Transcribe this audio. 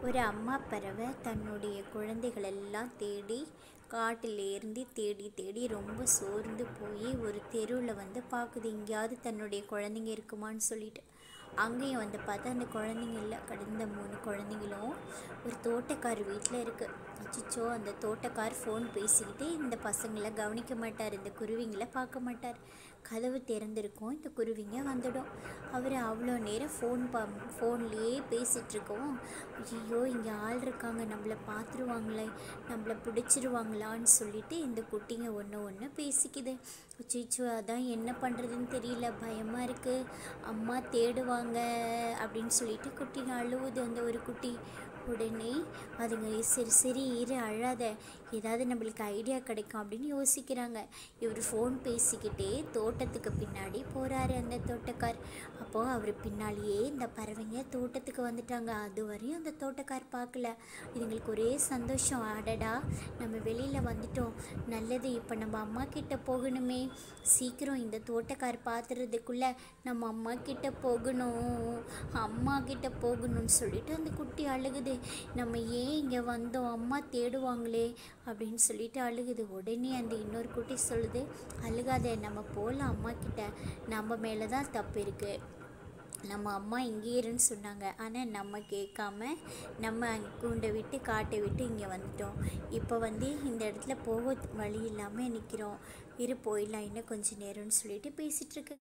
ஒரு அம்மா பறவை தன்னுடைய குழந்தைகளெல்லாம் தேடி காட்டிலேருந்து தேடி தேடி ரொம்ப சோர்ந்து போய் ஒரு தெருவில் வந்து பார்க்குது எங்கேயாவது தன்னுடைய குழந்தைங்க இருக்குமான்னு சொல்லிட்டு அங்கேயும் வந்து பார்த்தா அந்த குழந்தைங்க இல்லை கடந்த மூணு குழந்தைங்களும் ஒரு தோட்டக்கார் வீட்டில் இருக்குது அச்சிச்சோ அந்த தோட்டக்கார் ஃபோன் பேசிக்கிட்டு இந்த பசங்களை கவனிக்க மாட்டார் இந்த குருவிங்களை பார்க்க மாட்டார் கதவு திறந்திருக்கும் இந்த குருவிங்க வந்துடும் அவர் அவ்வளோ நேரம் ஃபோன் பா ஃபோன்லேயே பேசிகிட்ருக்கவும் ஐயோ இங்கே ஆள் இருக்காங்க நம்மளை பார்த்துருவாங்களே நம்மளை பிடிச்சிருவாங்களான்னு சொல்லிட்டு இந்த குட்டிங்க ஒன்று ஒன்று பேசிக்குது அச்சிச்சோ அதான் என்ன பண்ணுறதுன்னு தெரியல பயமாக இருக்குது அம்மா தேடுவாங்க அப்படின்னு சொல்லிட்டு குட்டிங்க அழுவுது அந்த ஒரு குட்டி உடனே அதுங்க சரி சரி இரு அழாத ஏதாவது நம்மளுக்கு ஐடியா கிடைக்கும் அப்படின்னு யோசிக்கிறாங்க இவர் ஃபோன் பேசிக்கிட்டே தோட்டத்துக்கு பின்னாடி போகிறாரு அந்த தோட்டக்கார் அப்போது அவர் பின்னாலேயே இந்த பறவைங்க தோட்டத்துக்கு வந்துட்டாங்க அது வரையும் அந்த தோட்டக்கார் பார்க்கல இதுங்களுக்கு ஒரே சந்தோஷம் அடடா நம்ம வெளியில் வந்துட்டோம் நல்லது இப்போ நம்ம அம்மா கிட்ட போகணுமே சீக்கிரம் இந்த தோட்டக்கார் பார்த்துறதுக்குள்ளே நம்ம அம்மா கிட்ட போகணும் அம்மா கிட்ட போகணும்னு சொல்லிட்டு அந்த குட்டி அழுகுது நம்ம ஏன் இங்கே வந்தோம் அம்மா தேடுவாங்களே அப்படின்னு சொல்லிட்டு அழுகுது உடனே அந்த இன்னொரு குட்டி சொல்லுது அழுகாத நம்ம போகலாம் அம்மா கிட்ட நம்ம மேலே தான் தப்பு இருக்குது நம்ம அம்மா இங்கே இருன்னு சொன்னாங்க ஆனால் நம்ம கேட்காம நம்ம கூண்டை விட்டு காட்டை விட்டு இங்கே வந்துட்டோம் இப்போ வந்து இந்த இடத்துல போக வழி இல்லாமல் நிற்கிறோம் இரு போயிடலாம் இன்னும் கொஞ்சம் நேரம்னு சொல்லிட்டு பேசிகிட்ருக்கு